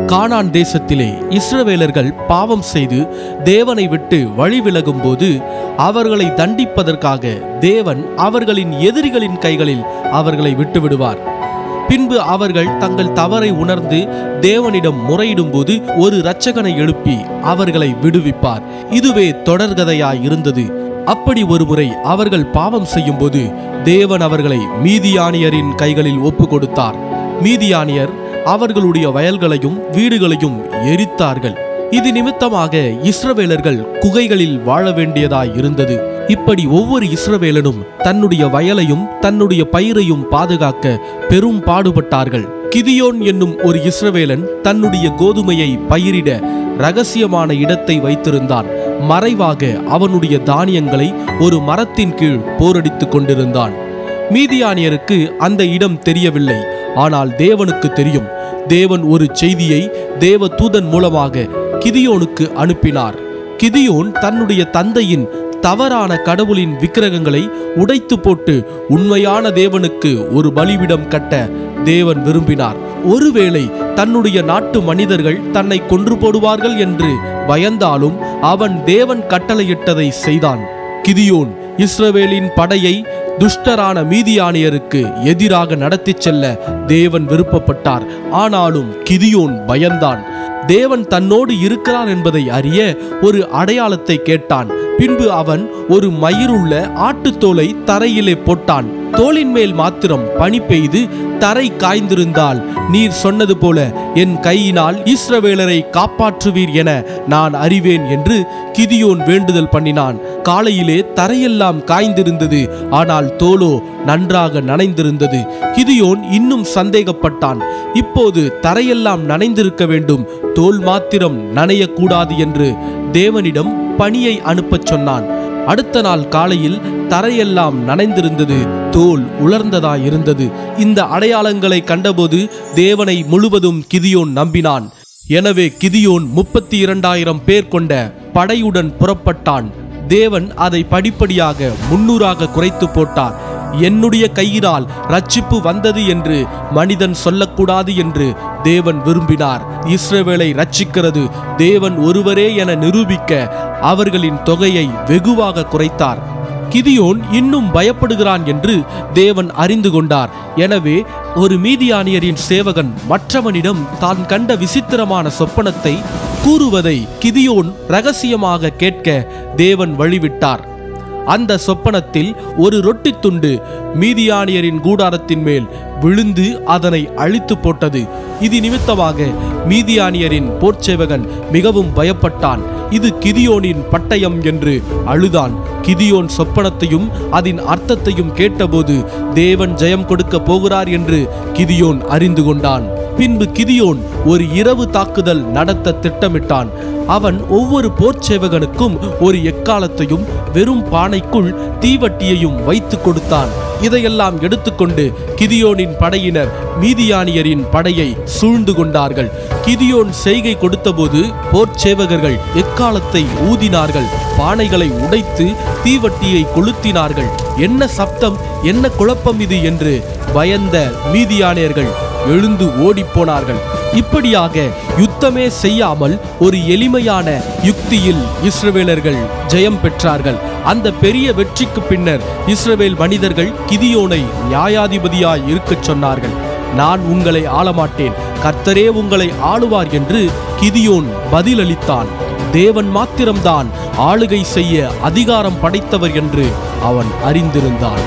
கானான் தேசத்திலே இஸ்ரவேலர்கள் பாவம் செய்து தேவனை விட்டு வழி விலகும்போது அவர்களை தண்டிப்பதற்காக தேவன் அவர்களின் எதிரிகளின் கைகளில் அவர்களை விட்டுவிடுவார் பின்பு அவர்கள் தங்கள் தவறை உணர்ந்து தேவனிடம் முறையிடும்போது ஒரு இரட்சகனை எழுப்பி அவர்களை விடுவிப்பார் இதுவே தொடர்கதையாய் இருந்தது அப்படி ஒருமுறை அவர்கள் பாவம் செய்யும்போது தேவன் அவர்களை மீதியானியரின் கைகளில் ஒப்பு கொடுத்தார் மீதியானியர் அவர்களுடைய வயல்களையும் வீடுகளையும் எரித்தார்கள் இது நிமித்தமாக இஸ்ரவேலர்கள் குகைகளில் வாழ வேண்டியதாய் இருந்தது இப்படி ஒவ்வொரு இஸ்ரவேலனும் தன்னுடைய வயலையும் தன்னுடைய பயிரையும் பாதுகாக்க பெரும் பாடுபட்டார்கள் கிதியோன் என்னும் ஒரு இஸ்ரவேலன் தன்னுடைய கோதுமையை பயிரிட ரகசியமான இடத்தை வைத்திருந்தான் மறைவாக அவனுடைய தானியங்களை ஒரு மரத்தின் கீழ் போரடித்துக் கொண்டிருந்தான் மீதியானியருக்கு அந்த இடம் தெரியவில்லை ஆனால் தேவனுக்கு தெரியும் தேவன் ஒரு செய்தியை தேவ தூதன் மூலமாக கிதியோனுக்கு அனுப்பினார் கிதியோன் தன்னுடைய தந்தையின் தவறான கடவுளின் விக்கிரகங்களை உடைத்து போட்டு உண்மையான தேவனுக்கு ஒரு பலிவிடம் கட்ட தேவன் விரும்பினார் ஒருவேளை தன்னுடைய நாட்டு மனிதர்கள் தன்னை கொன்று போடுவார்கள் என்று பயந்தாலும் அவன் தேவன் கட்டளையிட்டதை செய்தான் கிதியோன் இஸ்ரவேலின் படையை துஷ்டரான மீதியானியருக்கு எதிராக நடத்திச் செல்ல தேவன் விருப்பப்பட்டார் ஆனாலும் கிதியோன் பயந்தான் தேவன் தன்னோடு இருக்கிறார் என்பதை அறிய ஒரு அடையாளத்தை கேட்டான் பின்பு அவன் ஒரு மயிருள்ள ஆட்டுத்தோலை தரையிலே போட்டான் தோளின் மேல் மாத்திரம் பனி பெய்து தரை காய்ந்திருந்தால் நீர் சொன்னது போல என் கையினால் இஸ்ரவேலரை காப்பாற்றுவீர் என நான் அறிவேன் என்று கிதியோன் வேண்டுதல் பண்ணினான் காலையிலே தரையெல்லாம் காய்ந்திருந்தது ஆனால் தோலோ நன்றாக நனைந்திருந்தது கிதியோன் இன்னும் சந்தேகப்பட்டான் இப்போது தரையெல்லாம் நனைந்திருக்க வேண்டும் தோல் மாத்திரம் நனையக்கூடாது என்று தேவனிடம் பணியை அனுப்பச் சொன்னான் அடுத்த நாள் காலையில் தரையெல்லாம் நனைந்திருந்தது தோல் உலர்ந்ததாயிருந்தது இந்த அடையாளங்களை கண்டபோது தேவனை முழுவதும் கிதியோன் நம்பினான் எனவே கிதியோன் முப்பத்தி இரண்டாயிரம் பேர் கொண்ட படையுடன் புறப்பட்டான் தேவன் அதை படிப்படியாக முன்னூறாக குறைத்து போட்டார் என்னுடைய கையினால் ரட்சிப்பு வந்தது என்று மனிதன் சொல்லக்கூடாது என்று தேவன் விரும்பினார் இஸ்ரவேலை ரட்சிக்கிறது தேவன் ஒருவரே என நிரூபிக்க அவர்களின் தொகையை வெகுவாக குறைத்தார் கிதியோன் இன்னும் பயப்படுகிறான் என்று தேவன் அறிந்து கொண்டார் எனவே ஒரு மீதியானியரின் சேவகன் மற்றவனிடம் தான் கண்ட விசித்திரமான சொப்பனத்தை கூறுவதை கிதியோன் ரகசியமாக கேட்க தேவன் வழிவிட்டார் அந்த சொப்பனத்தில் ஒரு ரொட்டி துண்டு மீதியானியரின் கூடாரத்தின் மேல் விழுந்து அதனை அழித்து போட்டது இது நிமித்தமாக மீதியானியரின் போர்ச்சேவகன் மிகவும் பயப்பட்டான் இது கிதியோனின் பட்டயம் என்று அழுதான் கிதியோன் சொப்பனத்தையும் அதன் அர்த்தத்தையும் கேட்டபோது தேவன் ஜெயம் கொடுக்க போகிறார் என்று கிதியோன் அறிந்து கொண்டான் பின்பு கிதியோன் ஒரு இரவு தாக்குதல் நடத்த திட்டமிட்டான் அவன் ஒவ்வொரு போர்ச்சேவகனுக்கும் ஒரு எக்காலத்தையும் வெறும் பானைக்குள் தீவட்டியையும் வைத்து கொடுத்தான் இதையெல்லாம் எடுத்துக்கொண்டு கிதியோனின் படையினர் மீதியானியரின் படையை சூழ்ந்து கொண்டார்கள் கிதியோன் செய்கை கொடுத்தபோது போர்ச்சேவகர்கள் எக்காலத்தை ஊதினார்கள் பானைகளை உடைத்து தீவட்டியை கொளுத்தினார்கள் என்ன சப்தம் என்ன குழப்பம் இது என்று பயந்த மீதியானியர்கள் எழுந்து ஓடிப்போனார்கள் இப்படியாக யுத்தமே செய்யாமல் ஒரு எளிமையான யுக்தியில் இஸ்ரவேலர்கள் ஜெயம் பெற்றார்கள் அந்த பெரிய வெற்றிக்கு பின்னர் இஸ்ரவேல் மனிதர்கள் கிதியோனை நியாயாதிபதியாய் இருக்கச் சொன்னார்கள் நான் உங்களை ஆளமாட்டேன் கர்த்தரே உங்களை ஆளுவார் என்று கிதியோன் பதிலளித்தான் தேவன் மாத்திரம்தான் ஆளுகை செய்ய அதிகாரம் படைத்தவர் என்று அவன் அறிந்திருந்தான்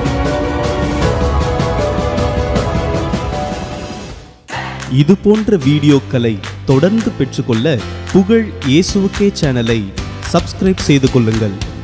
இது போன்ற வீடியோக்களை தொடர்ந்து பெற்றுக்கொள்ள புகழ் இயேசுவுக்கே சேனலை சப்ஸ்கிரைப் செய்து கொள்ளுங்கள்